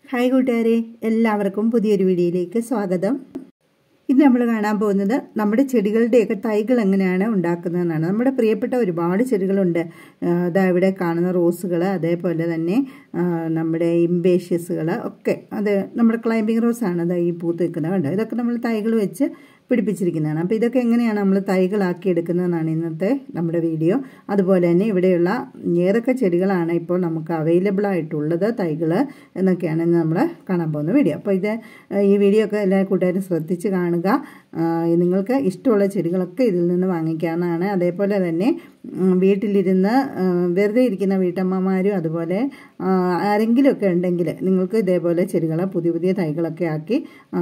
hi കൂട്ടുകാരെ എല്ലാവർക്കും പുതിയൊരു വീഡിയോയിലേക്ക് സ്വാഗതം ഇന്ന് നമ്മൾ കാണാൻ പോകുന്നത് നമ്മുടെ ചെടികളുടെയൊക്കെ തൈകൾ എങ്ങനെയാണ് ഉണ്ടാക്കുന്നതെന്നാണ് നമ്മുടെ പ്രിയപ്പെട്ട ഒരുപാട് ചെടികളുണ്ട് അതാ ഇവിടെ കാണുന്ന റോസുകൾ അതേപോലെ തന്നെ നമ്മുടെ ഇംബേഷ്യസുകൾ ഒക്കെ അത് നമ്മുടെ ക്ലൈമ്പിംഗ് റോസാണ് അത് ഈ പൂത്ത് നിൽക്കുന്നത് കണ്ടോ ഇതൊക്കെ നമ്മൾ തൈകൾ വെച്ച് പിടിപ്പിച്ചിരിക്കുന്നതാണ് അപ്പോൾ ഇതൊക്കെ എങ്ങനെയാണ് നമ്മൾ തൈകളാക്കി എടുക്കുന്നതെന്നാണ് ഇന്നത്തെ നമ്മുടെ വീഡിയോ അതുപോലെ തന്നെ ഇവിടെയുള്ള ഏതൊക്കെ ചെടികളാണ് ഇപ്പോൾ നമുക്ക് അവൈലബിൾ ആയിട്ടുള്ളത് തൈകൾ എന്നൊക്കെയാണ് ഇന്ന് നമ്മൾ കാണാൻ പോകുന്ന വീഡിയോ അപ്പോൾ ഇത് ഈ വീഡിയോ ഒക്കെ എല്ലാ കൂട്ടുകാരും ശ്രദ്ധിച്ച് കാണുക നിങ്ങൾക്ക് ഇഷ്ടമുള്ള ചെടികളൊക്കെ ഇതിൽ നിന്ന് വാങ്ങിക്കാവുന്നതാണ് അതേപോലെ തന്നെ വീട്ടിലിരുന്ന് വെറുതെ ഇരിക്കുന്ന വീട്ടമ്മമാരും അതുപോലെ ആരെങ്കിലുമൊക്കെ ഉണ്ടെങ്കിൽ നിങ്ങൾക്ക് ഇതേപോലെ ചെടികൾ പുതിയ പുതിയ തൈകളൊക്കെ ആക്കി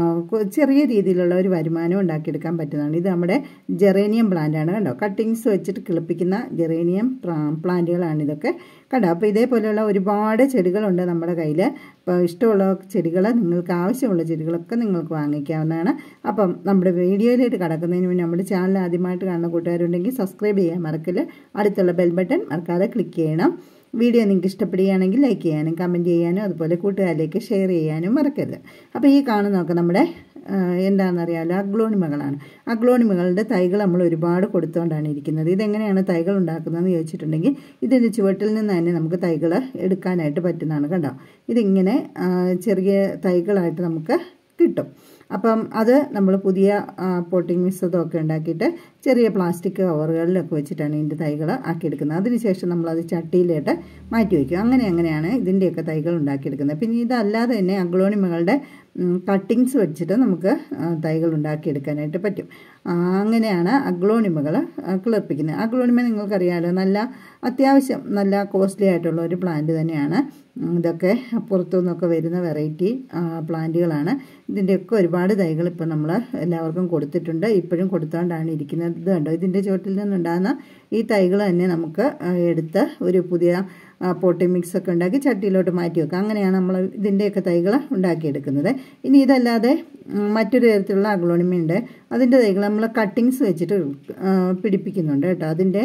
ചെറിയ രീതിയിലുള്ള ഒരു വരുമാനം ഉണ്ടാക്കിയെടുക്കാൻ പറ്റുന്നതാണ് ഇത് നമ്മുടെ ജെറേനിയം പ്ലാന്റാണ് കണ്ടോ കട്ടിങ്സ് വെച്ചിട്ട് കിളിപ്പിക്കുന്ന ജെറേനിയം പ്ലാന്റുകളാണ് ഇതൊക്കെ കണ്ടോ അപ്പോൾ ഇതേപോലെയുള്ള ഒരുപാട് ചെടികളുണ്ട് നമ്മുടെ കയ്യിൽ അപ്പോൾ ഇഷ്ടമുള്ള ചെടികൾ നിങ്ങൾക്ക് ആവശ്യമുള്ള ചെടികളൊക്കെ നിങ്ങൾക്ക് വാങ്ങിക്കാവുന്നതാണ് അപ്പം നമ്മുടെ വീഡിയോയിലേക്ക് കടക്കുന്നതിന് മുന്നേ നമ്മുടെ ചാനൽ ആദ്യമായിട്ട് കാണുന്ന കൂട്ടുകാരുണ്ടെങ്കിൽ സബ്സ്ക്രൈബ് ചെയ്യാൻ മറക്കില്ല അടുത്തുള്ള ബെൽ ബട്ടൺ മറക്കാതെ ക്ലിക്ക് ചെയ്യണം വീഡിയോ നിങ്ങൾക്ക് ഇഷ്ടപ്പെടുകയാണെങ്കിൽ ലൈക്ക് ചെയ്യാനും കമൻറ്റ് ചെയ്യാനും അതുപോലെ കൂട്ടുകാരിലേക്ക് ഷെയർ ചെയ്യാനും മറക്കരുത് അപ്പോൾ ഈ കാണുന്നതൊക്കെ നമ്മുടെ എന്താണെന്നറിയാമല്ലോ അഗ്ലോണിമകളാണ് അഗ്ലോണിമകളുടെ തൈകൾ നമ്മൾ ഒരുപാട് കൊടുത്തുകൊണ്ടാണ് ഇരിക്കുന്നത് ഇതെങ്ങനെയാണ് തൈകൾ ഉണ്ടാക്കുന്നതെന്ന് ചോദിച്ചിട്ടുണ്ടെങ്കിൽ ഇതിൻ്റെ ചുവട്ടിൽ നിന്ന് തന്നെ നമുക്ക് തൈകൾ എടുക്കാനായിട്ട് പറ്റുന്നതാണ് കണ്ടോ ഇതിങ്ങനെ ചെറിയ തൈകളായിട്ട് നമുക്ക് കിട്ടും അപ്പം അത് നമ്മൾ പുതിയ പോട്ടിംഗ് മിശ്രിതമൊക്കെ ഉണ്ടാക്കിയിട്ട് ചെറിയ പ്ലാസ്റ്റിക് കവറുകളിലൊക്കെ വെച്ചിട്ടാണ് ഇതിൻ്റെ തൈകൾ ആക്കിയെടുക്കുന്നത് അതിനുശേഷം നമ്മളത് ചട്ടിയിലിട്ട് മാറ്റി വയ്ക്കും അങ്ങനെ അങ്ങനെയാണ് ഇതിൻ്റെയൊക്കെ തൈകൾ ഉണ്ടാക്കിയെടുക്കുന്നത് പിന്നെ ഇതല്ലാതെ തന്നെ അഗ്ലോണിമകളുടെ കട്ടിങ്സ് വെച്ചിട്ട് നമുക്ക് തൈകൾ ഉണ്ടാക്കിയെടുക്കാനായിട്ട് പറ്റും അങ്ങനെയാണ് അഗ്ലോണിമകൾ കിളിർപ്പിക്കുന്നത് അഗ്ലോണിമ നിങ്ങൾക്കറിയാമല്ലോ നല്ല അത്യാവശ്യം നല്ല കോസ്റ്റ്ലി ആയിട്ടുള്ള ഒരു പ്ലാന്റ് തന്നെയാണ് ഇതൊക്കെ പുറത്തു നിന്നൊക്കെ വരുന്ന വെറൈറ്റി പ്ലാന്റുകളാണ് ഇതിൻ്റെയൊക്കെ ഒരുപാട് തൈകൾ ഇപ്പോൾ നമ്മൾ എല്ലാവർക്കും കൊടുത്തിട്ടുണ്ട് ഇപ്പോഴും കൊടുത്തുകൊണ്ടാണ് ഇരിക്കുന്നത് ഇത് കണ്ടോ ഇതിൻ്റെ ചുവട്ടിൽ നിന്നുണ്ടാകുന്ന ഈ തൈകൾ തന്നെ നമുക്ക് എടുത്ത് ഒരു പുതിയ പോട്ടി മിക്സ് ഒക്കെ ഉണ്ടാക്കി ചട്ടിയിലോട്ട് മാറ്റി വെക്കാം അങ്ങനെയാണ് നമ്മൾ ഇതിൻ്റെയൊക്കെ തൈകൾ ഉണ്ടാക്കിയെടുക്കുന്നത് ഇനി ഇതല്ലാതെ മറ്റൊരു തരത്തിലുള്ള അഗ്ലോണിമയുണ്ട് അതിൻ്റെ തൈകൾ നമ്മൾ കട്ടിങ്സ് വെച്ചിട്ട് പിടിപ്പിക്കുന്നുണ്ട് കേട്ടോ അതിൻ്റെ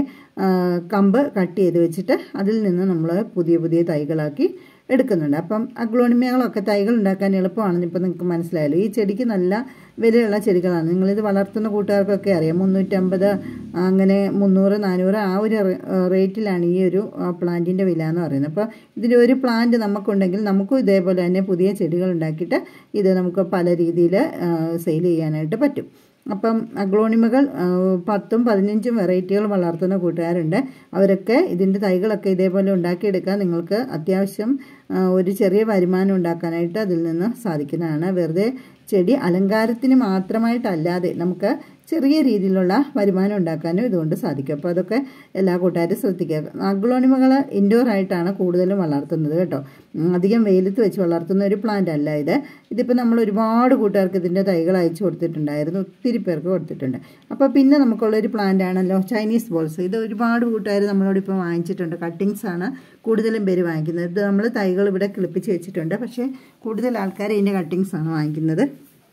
കമ്പ് കട്ട് ചെയ്ത് വെച്ചിട്ട് അതിൽ നിന്ന് നമ്മൾ പുതിയ പുതിയ തൈകളാക്കി എടുക്കുന്നുണ്ട് അപ്പം അഗ്ലോണിമകളൊക്കെ തൈകൾ ഉണ്ടാക്കാൻ എളുപ്പമാണെന്ന് ഇപ്പോൾ നിങ്ങൾക്ക് മനസ്സിലായല്ലോ ഈ ചെടിക്ക് നല്ല വിലയുള്ള ചെടികളാണ് നിങ്ങളിത് വളർത്തുന്ന കൂട്ടുകാർക്കൊക്കെ അറിയാം മുന്നൂറ്റമ്പത് അങ്ങനെ മുന്നൂറ് നാനൂറ് ആ ഒരു റേറ്റിലാണ് ഈ ഒരു പ്ലാന്റിൻ്റെ വില എന്ന് പറയുന്നത് അപ്പോൾ ഇതിൻ്റെ ഒരു പ്ലാന്റ് നമുക്കുണ്ടെങ്കിൽ നമുക്കും ഇതേപോലെ തന്നെ പുതിയ ചെടികൾ ഉണ്ടാക്കിയിട്ട് ഇത് നമുക്ക് പല രീതിയിൽ സെയിൽ ചെയ്യാനായിട്ട് പറ്റും അപ്പം അഗ്ലോണിമകൾ പത്തും പതിനഞ്ചും വെറൈറ്റികൾ വളർത്തുന്ന കൂട്ടുകാരുണ്ട് അവരൊക്കെ ഇതിൻ്റെ തൈകളൊക്കെ ഇതേപോലെ ഉണ്ടാക്കിയെടുക്കാൻ നിങ്ങൾക്ക് അത്യാവശ്യം ഒരു ചെറിയ വരുമാനം ഉണ്ടാക്കാനായിട്ട് അതിൽ നിന്ന് സാധിക്കുന്നതാണ് വെറുതെ ചെടി അലങ്കാരത്തിന് മാത്രമായിട്ടല്ലാതെ നമുക്ക് ചെറിയ രീതിയിലുള്ള വരുമാനം ഉണ്ടാക്കാനും ഇതുകൊണ്ട് സാധിക്കും അപ്പോൾ അതൊക്കെ എല്ലാ കൂട്ടുകാരും ശ്രദ്ധിക്കുക അഗ്ലോണിമകൾ ഇൻഡോർ ആയിട്ടാണ് കൂടുതലും വളർത്തുന്നത് കേട്ടോ അധികം വെയിലത്ത് വെച്ച് വളർത്തുന്ന ഒരു പ്ലാന്റ് അല്ല ഇത് ഇതിപ്പോൾ നമ്മൾ ഒരുപാട് കൂട്ടുകാർക്ക് ഇതിൻ്റെ തൈകൾ അയച്ചു കൊടുത്തിട്ടുണ്ടായിരുന്നു ഒത്തിരി പേർക്ക് കൊടുത്തിട്ടുണ്ട് അപ്പോൾ പിന്നെ നമുക്കുള്ളൊരു പ്ലാന്റ് ആണല്ലോ ചൈനീസ് ബോൾസ് ഇത് ഒരുപാട് കൂട്ടുകാർ നമ്മളോട് ഇപ്പോൾ വാങ്ങിച്ചിട്ടുണ്ട് കട്ടിങ്സ് ആണ് കൂടുതലും പേര് വാങ്ങിക്കുന്നത് ഇത് നമ്മൾ തൈകൾ ഇവിടെ കിളിപ്പിച്ച് വെച്ചിട്ടുണ്ട് പക്ഷേ കൂടുതൽ ആൾക്കാർ ഇതിൻ്റെ കട്ടിങ്സ് ആണ് വാങ്ങിക്കുന്നത്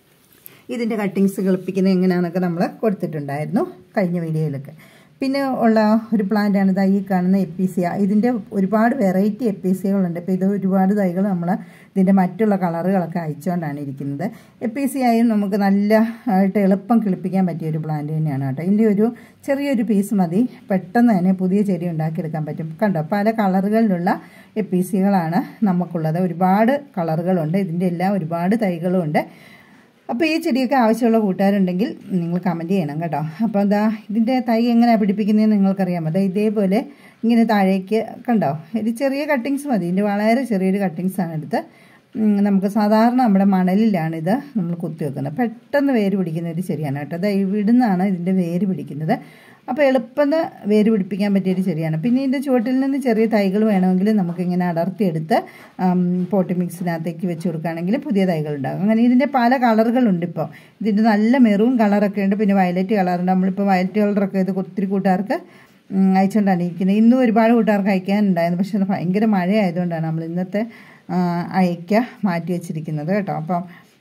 ഇതിൻ്റെ കട്ടിങ്സ് കിളിപ്പിക്കുന്നത് എങ്ങനെയാണെന്നൊക്കെ നമ്മൾ കൊടുത്തിട്ടുണ്ടായിരുന്നു കഴിഞ്ഞ വീഡിയോയിലൊക്കെ പിന്നെ ഉള്ള ഒരു പ്ലാന്റാണ് ഇതാ ഈ കാണുന്ന എപ്പീസിയ ഇതിൻ്റെ ഒരുപാട് വെറൈറ്റി എപ്പീസിയകളുണ്ട് ഇപ്പോൾ ഇത് ഒരുപാട് തൈകൾ നമ്മൾ ഇതിൻ്റെ മറ്റുള്ള കളറുകളൊക്കെ അയച്ചുകൊണ്ടാണ് ഇരിക്കുന്നത് എപ്പീസിയായും നമുക്ക് നല്ല ആയിട്ട് എളുപ്പം കിളിപ്പിക്കാൻ പറ്റിയ ഒരു പ്ലാന്റ് തന്നെയാണ് കേട്ടോ ഇതിൻ്റെ ഒരു ചെറിയൊരു പീസ് മതി പെട്ടെന്ന് തന്നെ പുതിയ ചെടി ഉണ്ടാക്കിയെടുക്കാൻ പറ്റും കണ്ടോ പല കളറുകളിലുള്ള എപ്പീസികളാണ് നമുക്കുള്ളത് ഒരുപാട് കളറുകളുണ്ട് ഇതിൻ്റെ എല്ലാം ഒരുപാട് തൈകളും ഉണ്ട് അപ്പോൾ ഈ ചെടിയൊക്കെ ആവശ്യമുള്ള കൂട്ടുകാരുണ്ടെങ്കിൽ നിങ്ങൾ കമൻറ്റ് ചെയ്യണം കേട്ടോ അപ്പോൾ എന്താ ഇതിൻ്റെ തൈ എങ്ങനെയാണ് പിടിപ്പിക്കുന്നതെന്ന് നിങ്ങൾക്കറിയാം അതെ ഇതേപോലെ ഇങ്ങനെ താഴേക്ക് കണ്ടോ ഇത് ചെറിയ കട്ടിങ്സ് മതി ഇതിൻ്റെ വളരെ ചെറിയൊരു കട്ടിങ്സാണ് എടുത്ത് നമുക്ക് സാധാരണ നമ്മുടെ മണലിലാണിത് നമ്മൾ കുത്തി വെക്കുന്നത് പെട്ടെന്ന് വേര് പിടിക്കുന്ന ഒരു ചെടിയാണ് കേട്ടോ അതാ ഇവിടുന്നാണ് ഇതിൻ്റെ വേര് പിടിക്കുന്നത് അപ്പോൾ എളുപ്പം വേര് പിടിപ്പിക്കാൻ പറ്റിയൊരു ചെടിയാണ് പിന്നെ ഇതിൻ്റെ ചുവട്ടിൽ നിന്ന് ചെറിയ തൈകൾ വേണമെങ്കിൽ നമുക്കിങ്ങനെ അടർത്തിയെടുത്ത് പോട്ടി മിക്സിനകത്തേക്ക് വെച്ച് കൊടുക്കുകയാണെങ്കിൽ പുതിയ തൈകൾ ഉണ്ടാകും അങ്ങനെ ഇതിൻ്റെ പല കളറുകളുണ്ട് ഇപ്പോൾ ഇതിൻ്റെ നല്ല മെറൂൺ കളറൊക്കെ ഉണ്ട് പിന്നെ വയലറ്റ് കളറുണ്ട് നമ്മളിപ്പോൾ വയലറ്റ് കളറൊക്കെ ഇത് ഒത്തിരി കൂട്ടുകാർക്ക് അയച്ചുകൊണ്ടാണ് ഇരിക്കുന്നത് ഇന്നും ഒരുപാട് കൂട്ടുകാർക്ക് അയക്കാനുണ്ടായിരുന്നു പക്ഷേ ഭയങ്കര മഴ ആയതുകൊണ്ടാണ് നമ്മൾ ഇന്നത്തെ അയക്ക മാറ്റി വെച്ചിരിക്കുന്നത് കേട്ടോ അപ്പം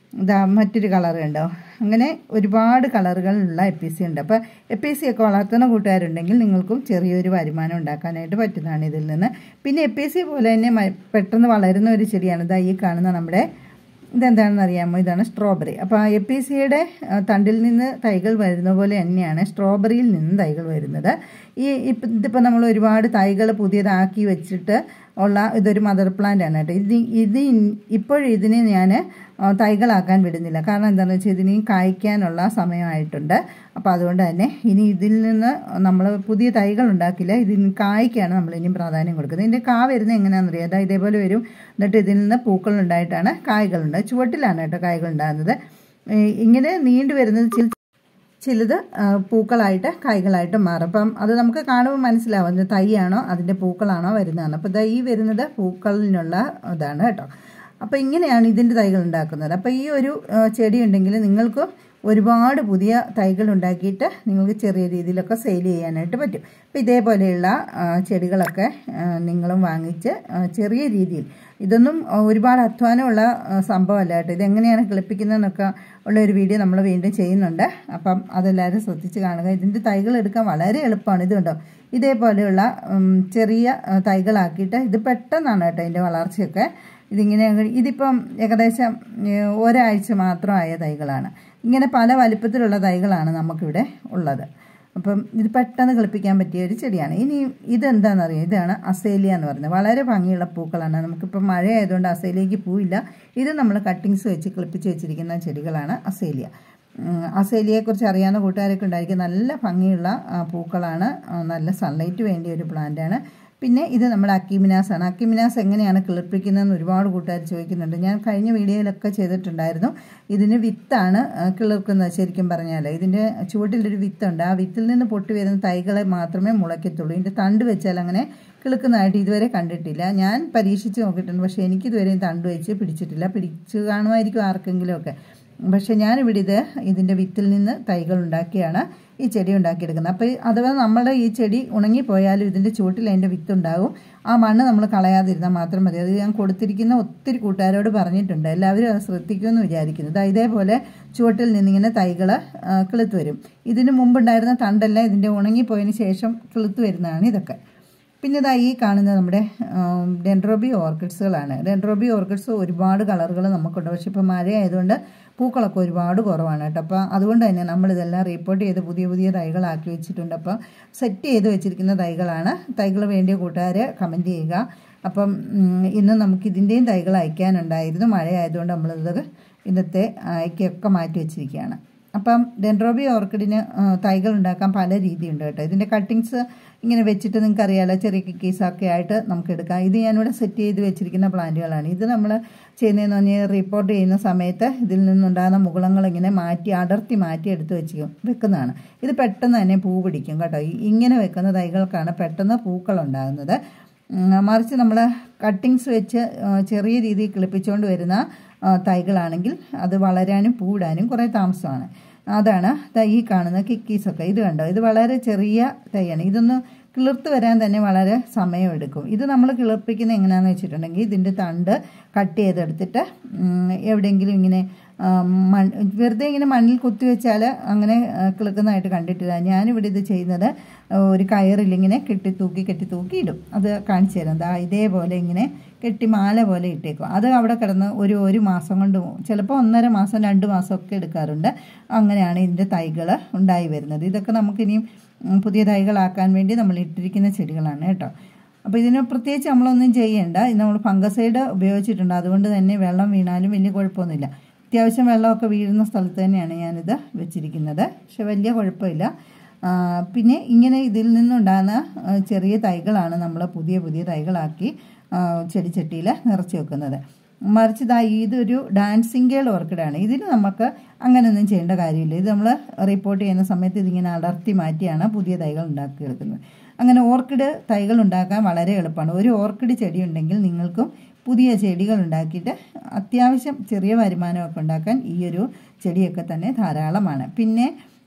ഇതാ മറ്റൊരു കളർ കണ്ടോ അങ്ങനെ ഒരുപാട് കളറുകളുള്ള എ പി സി ഉണ്ട് അപ്പോൾ എ പി സി ഒക്കെ വളർത്തുന്ന കൂട്ടുകാരുണ്ടെങ്കിൽ നിങ്ങൾക്കും ചെറിയൊരു വരുമാനം ഉണ്ടാക്കാനായിട്ട് പറ്റുന്നതാണ് ഇതിൽ നിന്ന് പിന്നെ എ പി സി പോലെ തന്നെ മ- പെട്ടെന്ന് വളരുന്ന ഒരു ചെടിയാണ് ഇതാ ഈ കാണുന്ന നമ്മുടെ ഇതെന്താണെന്ന് അറിയാമോ ഇതാണ് സ്ട്രോബെറി അപ്പോൾ എ പി സിയുടെ തണ്ടിൽ നിന്ന് തൈകൾ വരുന്ന പോലെ തന്നെയാണ് സ്ട്രോബെറിയിൽ നിന്ന് തൈകൾ വരുന്നത് ഈ ഇപ്പം ഇതിപ്പോൾ നമ്മൾ ഒരുപാട് തൈകൾ പുതിയതാക്കി വെച്ചിട്ട് ഉള്ള ഇതൊരു മദർ പ്ലാന്റ് ആണ് കേട്ടോ ഇത് ഇത് ഇപ്പോഴിതിനെ ഞാൻ തൈകളാക്കാൻ വിടുന്നില്ല കാരണം എന്താണെന്ന് വെച്ചാൽ ഇതിന് കായ്ക്കാനുള്ള സമയമായിട്ടുണ്ട് അപ്പോൾ അതുകൊണ്ട് തന്നെ ഇനി ഇതിൽ നിന്ന് നമ്മൾ പുതിയ തൈകൾ ഉണ്ടാക്കില്ല ഇതിന് കായ്ക്കാണ് നമ്മൾ ഇനിയും പ്രാധാന്യം കൊടുക്കുന്നത് ഇതിൻ്റെ കാ വരുന്നത് എങ്ങനെയാണെന്ന് അറിയാം അതായത് ഇതേപോലെ വരും എന്നിട്ട് ഇതിൽ നിന്ന് പൂക്കൾ ഉണ്ടായിട്ടാണ് കായ്കളുണ്ട് ചുവട്ടിലാണ് കേട്ടോ കായ്കൾ ഉണ്ടാകുന്നത് ഈ ഇങ്ങനെ നീണ്ടു വരുന്നത് ചില ചിലത് ആ, പൂക്കളായിട്ട് കായ്കളായിട്ട് മാറും അപ്പം അത് നമുക്ക് കാണുമ്പോൾ മനസ്സിലാവും ഇത് തൈയാണോ അതിൻ്റെ പൂക്കളാണോ വരുന്നതാണ് അപ്പോൾ ഇതാ ഈ വരുന്നത് പൂക്കളിനുള്ള ഇതാണ് കേട്ടോ അപ്പോൾ ഇങ്ങനെയാണ് ഇതിൻ്റെ തൈകൾ ഉണ്ടാക്കുന്നത് അപ്പോൾ ഈ ഒരു ആ, ചെടി ഉണ്ടെങ്കിൽ നിങ്ങൾക്ക് ഒരുപാട് പുതിയ തൈകൾ ഉണ്ടാക്കിയിട്ട് നിങ്ങൾക്ക് ചെറിയ രീതിയിലൊക്കെ സെയിൽ ചെയ്യാനായിട്ട് പറ്റും അപ്പോൾ ഇതേപോലെയുള്ള ആ, ചെടികളൊക്കെ ആ, നിങ്ങളും വാങ്ങിച്ച് ആ, ചെറിയ രീതിയിൽ ഇതൊന്നും ആ, ഒരുപാട് അധ്വാനമുള്ള ആ, സംഭവമല്ല കേട്ടോ ഇതെങ്ങനെയാണ് കിളിപ്പിക്കുന്നതെന്നൊക്കെ ഉള്ള ഒരു വീഡിയോ നമ്മൾ വീണ്ടും ചെയ്യുന്നുണ്ട് അപ്പം അതെല്ലാവരും ശ്രദ്ധിച്ച് കാണുക ഇതിൻ്റെ തൈകൾ എടുക്കാൻ വളരെ എളുപ്പമാണ് ഇത് കണ്ടോ ഇതേപോലെയുള്ള ഉം, ചെറിയ ആ, തൈകളാക്കിയിട്ട് ഇത് പെട്ടെന്നാണ് കേട്ടോ ഇതിൻ്റെ വളർച്ചയൊക്കെ ഇതിങ്ങനെ അങ്ങ് ഇതിപ്പം ഏകദേശം ഏ, ഒരാഴ്ച മാത്രമായ തൈകളാണ് ഇങ്ങനെ പല വലിപ്പത്തിലുള്ള തൈകളാണ് നമുക്കിവിടെ ഉള്ളത് അപ്പം ഇത് പെട്ടെന്ന് കളിപ്പിക്കാൻ പറ്റിയ ഒരു ചെടിയാണ് ഇനി ഇതെന്താണെന്നറിയാം ഇതാണ് അസേലിയ എന്ന് പറയുന്നത് വളരെ ഭംഗിയുള്ള പൂക്കളാണ് നമുക്കിപ്പോൾ മഴ ആയതുകൊണ്ട് അസേലിയയ്ക്ക് പൂവില്ല ഇത് നമ്മൾ കട്ടിങ്സ് വെച്ച് ക്ലിപ്പിച്ച് വെച്ചിരിക്കുന്ന ചെടികളാണ് അസേലിയ ഉം, അസേലിയയെക്കുറിച്ച് അറിയാവുന്ന കൂട്ടുകാരൊക്കെ ഉണ്ടായിരിക്കും നല്ല ഭംഗിയുള്ള ആ, പൂക്കളാണ് ആ, നല്ല സൺലൈറ്റ് വേണ്ടിയ ഒരു പ്ലാന്റാണ് പിന്നെ ഇത് നമ്മുടെ അക്കിമിനാസ് ആണ് അക്കിമിനാസ് എങ്ങനെയാണ് കിളിർപ്പിക്കുന്നതെന്ന് ഒരുപാട് കൂട്ടുകാർ ചോദിക്കുന്നുണ്ട് ഞാൻ കഴിഞ്ഞ വീഡിയോയിലൊക്കെ ചെയ്തിട്ടുണ്ടായിരുന്നു ഇതിന് വിത്താണ് ആ, കിളിർക്കുന്നത് ശരിക്കും പറഞ്ഞാൽ ഇതിൻ്റെ ചുവട്ടിലൊരു വിത്തുണ്ട് ആ വിത്തിൽ നിന്ന് പൊട്ടി വരുന്ന തൈകളെ മാത്രമേ മുളയ്ക്കത്തുള്ളൂ ഇതിൻ്റെ തണ്ട് വെച്ചാൽ അങ്ങനെ കിളുക്കുന്നതായിട്ട് ഇതുവരെ കണ്ടിട്ടില്ല ഞാൻ പരീക്ഷിച്ച് നോക്കിയിട്ടുണ്ട് പക്ഷേ എനിക്കിതുവരെ തണ്ട് വെച്ച് പിടിച്ചിട്ടില്ല പിടിച്ച് കാണുമായിരിക്കും ആർക്കെങ്കിലുമൊക്കെ പക്ഷെ ഞാനിവിടെ ഇത് ഇതിൻ്റെ വിത്തിൽ നിന്ന് തൈകൾ ഉണ്ടാക്കിയാണ് ഈ ചെടി ഉണ്ടാക്കിയെടുക്കുന്നത് അപ്പോൾ അഥവാ നമ്മുടെ ഈ ചെടി ഉണങ്ങിപ്പോയാലും ഇതിൻ്റെ ചുവട്ടിൽ അതിൻ്റെ വിത്തുണ്ടാകും ആ മണ്ണ് നമ്മൾ കളയാതിരുന്നാൽ മാത്രം മതി അത് ഞാൻ കൊടുത്തിരിക്കുന്ന ഒത്തിരി കൂട്ടുകാരോട് പറഞ്ഞിട്ടുണ്ട് എല്ലാവരും അത് ശ്രദ്ധിക്കുമെന്ന് വിചാരിക്കുന്നു ദാ ഇതേപോലെ ചുവട്ടിൽ നിന്നിങ്ങനെ തൈകൾ കിളുത്ത് വരും ഇതിന് മുമ്പുണ്ടായിരുന്ന തണ്ടെല്ലാം ഇതിൻ്റെ ഉണങ്ങിപ്പോയതിന് ശേഷം കിളുത്ത് വരുന്നതാണ് ഇതൊക്കെ പിന്നെ ഇതാ ഈ കാണുന്നത് നമ്മുടെ ഡെൻഡ്രോബി ഓർക്കിഡ്സുകളാണ് ഡെൻഡ്രോബി ഓർക്കിഡ്സ് ഒരുപാട് കളറുകൾ നമുക്കുണ്ട് പക്ഷെ ഇപ്പോൾ മഴ ആയതുകൊണ്ട് പൂക്കളൊക്കെ ഒരുപാട് കുറവാണ് കേട്ടോ അപ്പോൾ അതുകൊണ്ട് തന്നെ നമ്മളിതെല്ലാം റിപ്പോർട്ട് ചെയ്ത് പുതിയ പുതിയ തൈകളാക്കി വെച്ചിട്ടുണ്ട് അപ്പോൾ സെറ്റ് ചെയ്ത് വെച്ചിരിക്കുന്ന തൈകളാണ് തൈകൾ വേണ്ടിയ കൂട്ടുകാർ കമൻറ്റ് ചെയ്യുക അപ്പം ഉം, ഇന്ന് നമുക്ക് ഇതിൻ്റെയും തൈകൾ അയക്കാനുണ്ടായിരുന്നു മഴ ആയതുകൊണ്ട് നമ്മളിത് ഇന്നത്തെ അയക്കൊക്കെ മാറ്റി വെച്ചിരിക്കുകയാണ് അപ്പം ഡെൻഡ്രോബി ഓർക്കിഡിന് ആ, തൈകൾ ഉണ്ടാക്കാൻ പല രീതിയുണ്ട് കേട്ടോ ഇതിൻ്റെ കട്ടിങ്സ് ഇങ്ങനെ വെച്ചിട്ട് നിങ്ങൾക്ക് അറിയാലോ ചെറിയ കിക്കീസൊക്കെ ആയിട്ട് നമുക്ക് എടുക്കാം ഇത് ഞാനിവിടെ സെറ്റ് ചെയ്ത് വെച്ചിരിക്കുന്ന പ്ലാന്റുകളാണ് ഇത് നമ്മൾ ചെയ്യുന്നതെന്ന് പറഞ്ഞാൽ റിപ്പോർട്ട് ചെയ്യുന്ന സമയത്ത് ഇതിൽ നിന്നുണ്ടാകുന്ന മുകുളങ്ങൾ ഇങ്ങനെ മാറ്റി അടർത്തി മാറ്റി എടുത്ത് വെച്ച് വെക്കുന്നതാണ് ഇത് പെട്ടെന്ന് തന്നെ പൂ പിടിക്കും കേട്ടോ ഈ- ഇങ്ങനെ വെക്കുന്ന തൈകൾക്കാണ് പെട്ടെന്ന് പൂക്കൾ ഉണ്ടാകുന്നത് ഉം, മറിച്ച് നമ്മൾ കട്ടിങ്സ് വെച്ച് ആ, ചെറിയ രീതിയിൽ കിളിപ്പിച്ചുകൊണ്ട് വരുന്ന ആ, തൈകളാണെങ്കിൽ അത് വളരാനും പൂവിടാനും കുറേ താമസമാണ് അതാണ് ദാ ഈ കാണുന്ന കിക്കീസൊക്കെ ഇത് കണ്ടോ ഇത് വളരെ ചെറിയ തൈയാണ് ഇതൊന്ന് കിളിർത്ത് വരാൻ തന്നെ വളരെ സമയമെടുക്കും ഇത് നമ്മൾ കിളിർപ്പിക്കുന്നത് എങ്ങനെയാണെന്ന് വെച്ചിട്ടുണ്ടെങ്കിൽ ഇതിൻ്റെ തണ്ട് കട്ട് ചെയ്തെടുത്തിട്ട് ഉം, എവിടെയെങ്കിലും ഇങ്ങനെ ആ, മൺ വെറുതെ ഇങ്ങനെ മണ്ണിൽ കുത്തിവെച്ചാൽ അങ്ങനെ ആ, കിളുക്കുന്നതായിട്ട് കണ്ടിട്ടില്ല ഞാനിവിടെ ഇത് ചെയ്യുന്നത് ഒരു കയറിലിങ്ങനെ കെട്ടി തൂക്കി കെട്ടി തൂക്കി ഇടും അത് കാണിച്ചു തരാം ദാ ഇതേപോലെ ഇങ്ങനെ കെട്ടി മാല പോലെ ഇട്ടേക്കും അത് അവിടെ കിടന്ന് ഒരു ഒരു മാസം കൊണ്ട് പോകും ചിലപ്പോൾ ഒന്നര മാസം രണ്ട് മാസമൊക്കെ എടുക്കാറുണ്ട് അങ്ങനെയാണ് ഇതിൻ്റെ തൈകൾ ഉണ്ടായി വരുന്നത് ഇതൊക്കെ നമുക്കിനിയും ഉം, പുതിയ തൈകളാക്കാൻ വേണ്ടി നമ്മൾ ഇട്ടിരിക്കുന്ന ചെടികളാണ് കേട്ടോ അപ്പോൾ ഇതിന് പ്രത്യേകിച്ച് നമ്മളൊന്നും ചെയ്യേണ്ട ഇത് നമ്മൾ ഫംഗസൈഡ് ഉപയോഗിച്ചിട്ടുണ്ട് അതുകൊണ്ട് തന്നെ വെള്ളം വീണാലും വലിയ കുഴപ്പമൊന്നുമില്ല അത്യാവശ്യം വെള്ളമൊക്കെ വീഴുന്ന സ്ഥലത്ത് തന്നെയാണ് ഞാനിത് വെച്ചിരിക്കുന്നത് പക്ഷെ വലിയ കുഴപ്പമില്ല ആ, പിന്നെ ഇങ്ങനെ ഇതിൽ നിന്നുണ്ടാകുന്ന ആ, ചെറിയ തൈകളാണ് നമ്മൾ പുതിയ പുതിയ തൈകളാക്കി ആ, ചെടിച്ചട്ടിയിൽ നിറച്ച് വെക്കുന്നത് മറിച്ച് ഇതാ ഇതൊരു ഡാൻസിങ് ഗേൾ ഓർക്കിഡാണ് ഇതിന് നമുക്ക് അങ്ങനെയൊന്നും ചെയ്യേണ്ട കാര്യമില്ല ഇത് നമ്മൾ റിപ്പോർട്ട് ചെയ്യുന്ന സമയത്ത് ഇതിങ്ങനെ അടർത്തി മാറ്റിയാണ് പുതിയ തൈകൾ ഉണ്ടാക്കിയെടുക്കുന്നത് അങ്ങനെ ഓർക്കിഡ് തൈകൾ ഉണ്ടാക്കാൻ വളരെ എളുപ്പമാണ് ഒരു ഓർക്കിഡ് ചെടി ഉണ്ടെങ്കിൽ നിങ്ങൾക്കും പുതിയ ചെടികൾ ഉണ്ടാക്കിയിട്ട് അത്യാവശ്യം ചെറിയ വരുമാനമൊക്കെ ഉണ്ടാക്കാൻ ഈ ഒരു ചെടിയൊക്കെ തന്നെ ധാരാളമാണ് പിന്നെ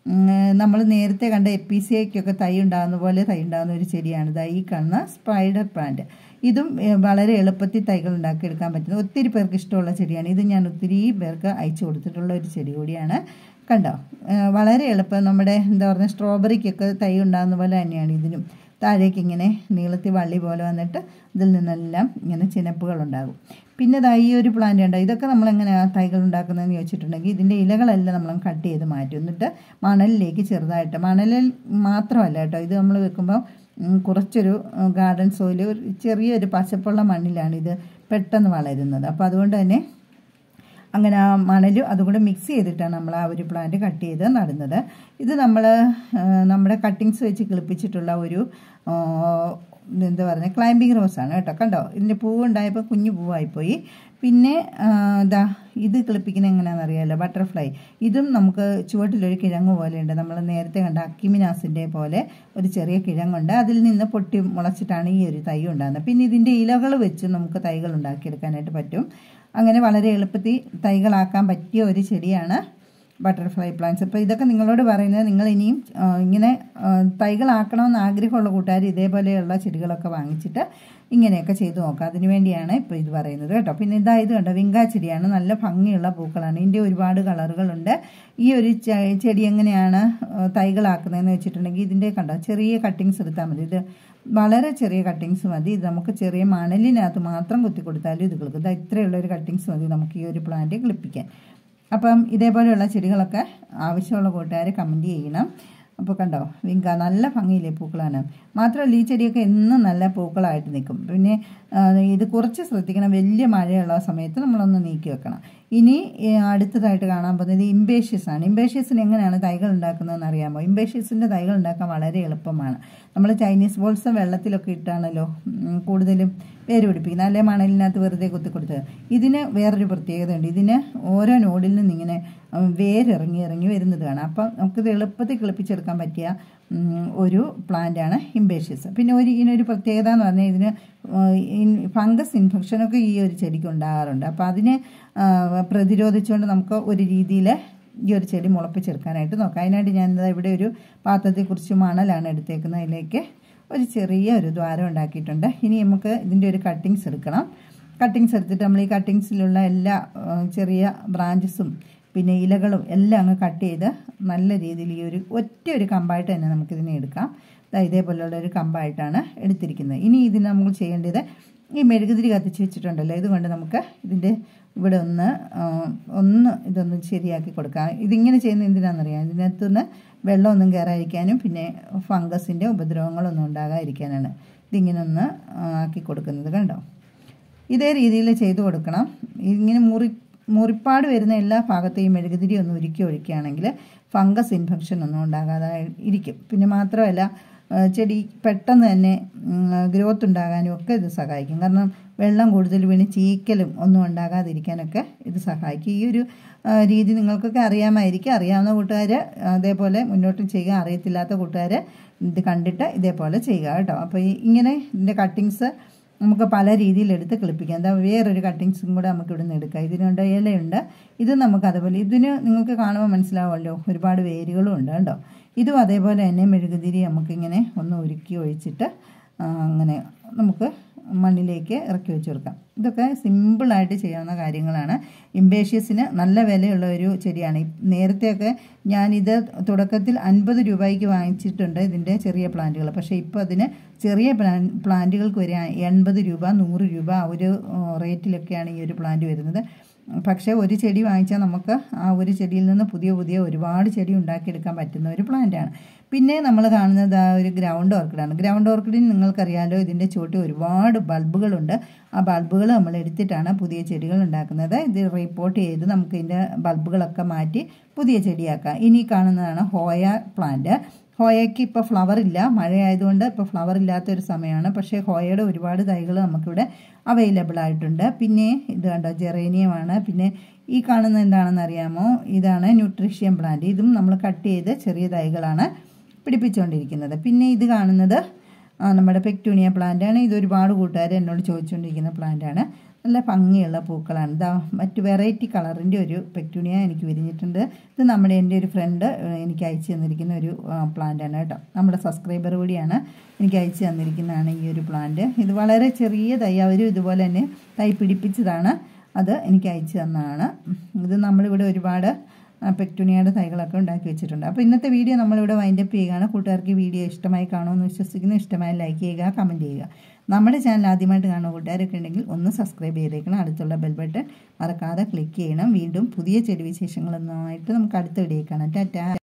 നമ്മൾ നേരത്തെ കണ്ട എ പി സി ഐക്കൊക്കെ തൈ ഉണ്ടാകുന്ന പോലെ തൈ ഉണ്ടാകുന്ന ഒരു ചെടിയാണ് ഇതാ ഈ കാണുന്ന സ്പൈഡർ പ്ലാന്റ് ഇതും ഏ, വളരെ എളുപ്പത്തിൽ തൈകൾ ഉണ്ടാക്കിയെടുക്കാൻ പറ്റുന്ന ഒത്തിരി പേർക്ക് ഇഷ്ടമുള്ള ചെടിയാണ് ഇത് ഞാൻ ഒത്തിരി പേർക്ക് അയച്ചു കൊടുത്തിട്ടുള്ള ഒരു ചെടി കൂടിയാണ് കണ്ടോ ഏ, വളരെ എളുപ്പം നമ്മുടെ എന്താ പറയുക സ്ട്രോബെറിക്കൊക്കെ തൈ ഉണ്ടാകുന്ന പോലെ തന്നെയാണ് ഇതിനും താഴേക്ക് ഇങ്ങനെ നീളത്തിൽ വള്ളി പോലെ വന്നിട്ട് ഇതിൽ നിന്നെല്ലാം ഇങ്ങനെ ചിനപ്പുകൾ ഉണ്ടാകും പിന്നെ ദാ ഈ ഒരു പ്ലാന്റ് ഉണ്ട് ഇതൊക്കെ നമ്മൾ എങ്ങനെയാണ് തൈകൾ ഉണ്ടാക്കുന്നതെന്ന് ചോദിച്ചിട്ടുണ്ടെങ്കിൽ ഇതിൻ്റെ ഇലകളെല്ലാം നമ്മൾ കട്ട് ചെയ്ത് മാറ്റും എന്നിട്ട് മണലിലേക്ക് ചെറുതായിട്ട് മണലിൽ മാത്രമല്ല കേട്ടോ ഇത് നമ്മൾ വെക്കുമ്പോൾ ഉം, കുറച്ചൊരു ഗാർഡൻ സോയിൽ ഒരു ചെറിയൊരു പച്ചപ്പുള്ള മണ്ണിലാണ് ഇത് പെട്ടെന്ന് വളരുന്നത് അപ്പോൾ അതുകൊണ്ട് തന്നെ അങ്ങനെ ആ മണലും അതും കൂടെ മിക്സ് ചെയ്തിട്ടാണ് നമ്മൾ ആ ഒരു പ്ലാന്റ് കട്ട് ചെയ്ത് നടുന്നത് ഇത് നമ്മൾ നമ്മുടെ കട്ടിങ്സ് വെച്ച് കിളിപ്പിച്ചിട്ടുള്ള ഒരു ആ, എന്താ പറയുക ക്ലൈംബിങ് റോസാണ് കേട്ടോ കണ്ടോ ഇതിൻ്റെ പൂവ് ഉണ്ടായപ്പോൾ കുഞ്ഞു പൂവായിപ്പോയി പിന്നെ ആ, ഇതാ ഇത് കിളിപ്പിക്കുന്ന എങ്ങനെയാണെന്ന് അറിയാമല്ലോ ബട്ടർഫ്ലൈ ഇതും നമുക്ക് ചുവട്ടിലൊരു കിഴങ്ങ് പോലെയുണ്ട് നമ്മൾ നേരത്തെ കണ്ട അക്കിമിനാസിൻ്റെ പോലെ ഒരു ചെറിയ കിഴങ്ങുണ്ട് അതിൽ നിന്ന് പൊട്ടി മുളച്ചിട്ടാണ് ഈ ഒരു തൈ ഉണ്ടാകുന്നത് പിന്നെ ഇതിൻ്റെ ഇലകൾ വെച്ച് നമുക്ക് തൈകൾ ഉണ്ടാക്കിയെടുക്കാനായിട്ട് പറ്റും അങ്ങനെ വളരെ എളുപ്പത്തിൽ തൈകളാക്കാൻ പറ്റിയ ഒരു ചെടിയാണ് ബട്ടർഫ്ലൈ പ്ലാന്റ്സ് അപ്പോൾ ഇതൊക്കെ നിങ്ങളോട് പറയുന്നത് നിങ്ങൾ ഇനിയും ആ, ഇങ്ങനെ ആ, തൈകളാക്കണമെന്ന് ആഗ്രഹമുള്ള കൂട്ടുകാർ ഇതേപോലെയുള്ള ചെടികളൊക്കെ വാങ്ങിച്ചിട്ട് ഇങ്ങനെയൊക്കെ ചെയ്തു നോക്കാം അതിനു വേണ്ടിയാണ് ഇപ്പോൾ ഇത് പറയുന്നത് കേട്ടോ പിന്നെ ഇതാ ഇത് കണ്ടോ വിങ്കാ ചെടിയാണ് നല്ല ഭംഗിയുള്ള പൂക്കളാണ് ഇതിൻ്റെ ഒരുപാട് കളറുകളുണ്ട് ഈ ഒരു ചെ- ചെടി എങ്ങനെയാണ് ആ, തൈകളാക്കുന്നതെന്ന് വെച്ചിട്ടുണ്ടെങ്കിൽ ഇതിൻ്റെ കണ്ടോ ചെറിയ കട്ടിങ്സ് എടുത്താൽ മതി ഇത് വളരെ ചെറിയ കട്ടിങ്സ് മതി ഇത് നമുക്ക് ചെറിയ മണലിനകത്ത് മാത്രം കുത്തി കൊടുത്താലും ഇത് കിളിക്കും ഇതാ ഇത്രയുള്ള ഒരു കട്ടിങ്സ് മതി നമുക്ക് ഈ ഒരു പ്ലാന്റ് കിളിപ്പിക്കാൻ അപ്പം ഇതേപോലെയുള്ള ചെടികളൊക്കെ ആവശ്യമുള്ള കൂട്ടുകാർ കമൻറ്റ് ചെയ്യണം അപ്പോൾ കണ്ടോ വിങ്ക നല്ല ഭംഗിയില്ലേ പൂക്കളാണ് മാത്രമല്ല ഈ ചെടിയൊക്കെ എന്നും നല്ല പൂക്കളായിട്ട് നിൽക്കും പിന്നെ ആ, ഇത് കുറച്ച് ശ്രദ്ധിക്കണം വലിയ മഴയുള്ള സമയത്ത് നമ്മളൊന്ന് നീക്കി വെക്കണം ഇനി ഏ, അടുത്തതായിട്ട് കാണാൻ പോകുന്നത് ഇംബേഷ്യസ് ആണ് ഇംബേഷ്യസിന് എങ്ങനെയാണ് തൈകൾ ഉണ്ടാക്കുന്നതെന്ന് അറിയാമോ ഇംബേഷ്യസിൻ്റെ തൈകൾ ഉണ്ടാക്കാൻ വളരെ എളുപ്പമാണ് നമ്മൾ ചൈനീസ് ബോൾസ് വെള്ളത്തിലൊക്കെ ഇട്ടാണല്ലോ ഉം, കൂടുതലും വേര് പിടിപ്പിക്കുന്നത് അല്ലെ മണലിനകത്ത് വെറുതെ കുത്തി കൊടുത്തത് ഇതിന് വേറൊരു പ്രത്യേകതയുണ്ട് ഇതിന് ഓരോ നോഡിൽ നിന്ന് ഇങ്ങനെ ഉം, വേരിറങ്ങി ഇറങ്ങി വരുന്നത് കാണാം അപ്പം നമുക്കിത് എളുപ്പത്തിൽ കിളിപ്പിച്ചെടുക്കാൻ പറ്റിയ ഉം, ഒരു പ്ലാന്റാണ് ഇംബേഷ്യസ് പിന്നെ ഒരു ഇതിനൊരു പ്രത്യേകത എന്ന് പറഞ്ഞാൽ ഇതിന് ഫംഗസ് ഇൻഫെക്ഷനൊക്കെ ഈ ഒരു ചെടിക്ക് ഉണ്ടാകാറുണ്ട് അപ്പോൾ അതിനെ ആ, പ്രതിരോധിച്ചുകൊണ്ട് നമുക്ക് ഒരു രീതിയിൽ ഈ ഒരു ചെടി മുളപ്പിച്ചെടുക്കാനായിട്ട് നോക്കാം അതിനായിട്ട് ഞാൻ ദാ ഇവിടെ ഒരു പാത്രത്തിൽ കുറച്ച് മണലാണ് എടുത്തേക്കുന്നത് അതിലേക്ക് ഒരു ചെറിയ ഒരു ദ്വാരം ഉണ്ടാക്കിയിട്ടുണ്ട് ഇനി നമുക്ക് ഇതിൻ്റെ ഒരു കട്ടിങ്സ് എടുക്കണം കട്ടിങ്സ് എടുത്തിട്ട് നമ്മൾ ഈ കട്ടിങ്സിലുള്ള എല്ലാ ആ, ചെറിയ ബ്രാഞ്ചസും പിന്നെ ഇലകളും എല്ലാം അങ്ങ് കട്ട് ചെയ്ത് നല്ല രീതിയിൽ ഈ ഒരു ഒറ്റ ഒരു കമ്പായിട്ട് തന്നെ നമുക്കിതിനെ എടുക്കാം ദാ ഇതേപോലെയുള്ള ഒരു കമ്പായിട്ടാണ് എടുത്തിരിക്കുന്നത് ഇനി ഇതിന് നമ്മൾ ചെയ്യേണ്ടത് ഈ മെഴുകുതിരി കത്തിച്ച് വെച്ചിട്ടുണ്ടല്ലോ ഇതുകൊണ്ട് നമുക്ക് ഇതിൻ്റെ ഇവിടെ ഒന്ന് ആ, ഒന്ന് ഇതൊന്ന് ശരിയാക്കി കൊടുക്കാം ഇതിങ്ങനെ ചെയ്യുന്ന എന്തിനാണെന്നറിയാം ഇതിനകത്തുനിന്ന് വെള്ളമൊന്നും കയറാതിരിക്കാനും പിന്നെ ഫംഗസിൻ്റെ ഉപദ്രവങ്ങളൊന്നും ഉണ്ടാകാതിരിക്കാനാണ് ഇതിങ്ങനെ ഒന്ന് ആ, ആക്കി കൊടുക്കുന്നത് കണ്ടോ ഇതേ രീതിയിൽ ചെയ്തു കൊടുക്കണം ഇങ്ങനെ മുറി മുറിപ്പാട് വരുന്ന എല്ലാ ഭാഗത്തെയും മെഴുകുതിരി ഒന്ന് ഉരുക്കി ഒഴിക്കുകയാണെങ്കിൽ ഫംഗസ് ഇൻഫെക്ഷൻ ഒന്നും ഉണ്ടാകാതെ ഇരിക്കും പിന്നെ മാത്രമല്ല ആ, ചെടി പെട്ടെന്ന് തന്നെ ഗ്രോത്ത് ഉണ്ടാകാനും ഒക്കെ ഇത് സഹായിക്കും കാരണം വെള്ളം കൂടുതൽ വീണ് ചീക്കലും ഒന്നും ഉണ്ടാകാതിരിക്കാനൊക്കെ ഇത് സഹായിക്കും ഈ ഒരു ആ, രീതി നിങ്ങൾക്കൊക്കെ അറിയാമായിരിക്കും അറിയാവുന്ന കൂട്ടുകാർ അതേപോലെ മുന്നോട്ട് ചെയ്യുക അറിയത്തില്ലാത്ത കൂട്ടുകാർ ഇത് കണ്ടിട്ട് ഇതേപോലെ ചെയ്യുക കേട്ടോ അപ്പോൾ ഈ ഇങ്ങനെ ഇതിൻ്റെ കട്ടിങ്സ് നമുക്ക് പല രീതിയിൽ എടുത്ത് കിളിപ്പിക്കാം എന്താ വേറൊരു കട്ടിങ്സും കൂടെ നമുക്ക് ഇവിടെ നിന്ന് എടുക്കാം ഇതിനുണ്ട് ഇലയുണ്ട് ഇത് നമുക്ക് അതുപോലെ ഇതിന് നിങ്ങൾക്ക് കാണുമ്പോൾ മനസ്സിലാവുമല്ലോ ഒരുപാട് വേരുകളും ഉണ്ട് കേട്ടോ ഇതും അതേപോലെ തന്നെ മെഴുകുതിരി നമുക്കിങ്ങനെ ഒന്ന് ഉരുക്കി ഒഴിച്ചിട്ട് ആ, അങ്ങനെ നമുക്ക് മണ്ണിലേക്ക് ഇറക്കി വെച്ച് കൊടുക്കാം ഇതൊക്കെ സിമ്പിളായിട്ട് ചെയ്യാവുന്ന കാര്യങ്ങളാണ് ഇംബേഷ്യസിന് നല്ല വിലയുള്ള ഒരു ചെടിയാണ് ഈ നേരത്തെയൊക്കെ ഞാനിത് തുടക്കത്തിൽ അൻപത് രൂപയ്ക്ക് വാങ്ങിച്ചിട്ടുണ്ട് ഇതിൻ്റെ ചെറിയ പ്ലാന്റുകൾ പക്ഷേ ഇപ്പോൾ അതിന് ചെറിയ പ്ലാൻ പ്ലാന്റുകൾക്ക് വരെ എൺപത് രൂപ നൂറ് രൂപ ആ ഒരു ഏഹ്, റേറ്റിലൊക്കെയാണ് ഈ ഒരു പ്ലാന്റ് വരുന്നത് പക്ഷേ ഒരു ചെടി വാങ്ങിച്ചാൽ നമുക്ക് ആ ഒരു ചെടിയിൽ നിന്ന് പുതിയ പുതിയ ഒരുപാട് ചെടി ഉണ്ടാക്കിയെടുക്കാൻ പറ്റുന്ന ഒരു പ്ലാന്റാണ് പിന്നെ നമ്മൾ കാണുന്നത് ആ ഒരു ഗ്രൗണ്ട് ഓർക്കിഡാണ് ഗ്രൗണ്ട് ഓർക്കിഡിന് നിങ്ങൾക്കറിയാലോ ഇതിൻ്റെ ചുവട്ടിൽ ഒരുപാട് ബൾബുകളുണ്ട് ആ ബൾബുകൾ നമ്മൾ എടുത്തിട്ടാണ് പുതിയ ചെടികൾ ഉണ്ടാക്കുന്നത് ഇത് റിപ്പോർട്ട് ചെയ്ത് നമുക്ക് ഇതിൻ്റെ ബൾബുകളൊക്കെ മാറ്റി പുതിയ ചെടിയാക്കാം ഇനി കാണുന്നതാണ് ഹോയ പ്ലാന്റ് ഹോയയ്ക്ക് ഇപ്പോൾ ഫ്ലവർ ഇല്ല മഴയായതുകൊണ്ട് ഇപ്പോൾ ഫ്ലവർ ഇല്ലാത്ത ഒരു സമയമാണ് പക്ഷേ ഹോയയുടെ ഒരുപാട് തൈകൾ നമുക്കിവിടെ അവൈലബിൾ ആയിട്ടുണ്ട് പിന്നെ ഇത് കണ്ടോ ജെറേനിയമാണ് പിന്നെ ഈ കാണുന്നത് എന്താണെന്ന് അറിയാമോ ഇതാണ് ന്യൂട്രീഷ്യൻ പ്ലാന്റ് ഇതും നമ്മൾ കട്ട് ചെയ്ത് ചെറിയ തൈകളാണ് പിടിപ്പിച്ചുകൊണ്ടിരിക്കുന്നത് പിന്നെ ഇത് കാണുന്നത് ആ, നമ്മുടെ പെക്ടൂണിയ പ്ലാന്റ് ആണ് ഇത് ഒരുപാട് കൂട്ടുകാർ എന്നോട് ചോദിച്ചുകൊണ്ടിരിക്കുന്ന പ്ലാന്റ് ആണ് നല്ല ഭംഗിയുള്ള പൂക്കളാണ് ഇതാ മറ്റ് വെറൈറ്റി കളറിൻ്റെ ഒരു പെക്ടൂണിയ എനിക്ക് വിരിഞ്ഞിട്ടുണ്ട് ഇത് നമ്മുടെ എൻ്റെ ഒരു ഫ്രണ്ട് എനിക്ക് അയച്ചു തന്നിരിക്കുന്ന ഒരു പ്ലാന്റ് ആണ് കേട്ടോ നമ്മുടെ സബ്സ്ക്രൈബർ കൂടിയാണ് എനിക്ക് അയച്ചു തന്നിരിക്കുന്നതാണ് ഈ ഒരു പ്ലാന്റ് ഇത് വളരെ ചെറിയ തൈ അവരും ഇതുപോലെ തന്നെ തൈ പിടിപ്പിച്ചതാണ് അത് എനിക്ക് അയച്ചു തന്നതാണ് ഇത് നമ്മളിവിടെ ഒരുപാട് പെക്ടുണിയയുടെ തൈകളൊക്കെ ഉണ്ടാക്കി വെച്ചിട്ടുണ്ട് അപ്പോൾ ഇന്നത്തെ വീഡിയോ നമ്മളിവിടെ വൈൻഡപ്പ് ചെയ്യുകയാണ് കൂട്ടുകാർക്ക് വീഡിയോ ഇഷ്ടമായി കാണുമെന്ന് വിശ്വസിക്കുന്നു ഇഷ്ടമായി ലൈക്ക് ചെയ്യുക കമൻറ്റ് ചെയ്യുക നമ്മുടെ ചാനൽ ആദ്യമായിട്ട് കാണുന്ന കൂട്ടുകാരൊക്കെ ഉണ്ടെങ്കിൽ ഒന്ന് സബ്സ്ക്രൈബ് ചെയ്തേക്കണം അടുത്തുള്ള ബെൽ ബട്ടൺ മറക്കാതെ ക്ലിക്ക് ചെയ്യണം വീണ്ടും പുതിയ ചെടി വിശേഷങ്ങളൊന്നുമായിട്ട് നമുക്ക് അടുത്ത വീഡിയോ കാണാം ടാറ്റാ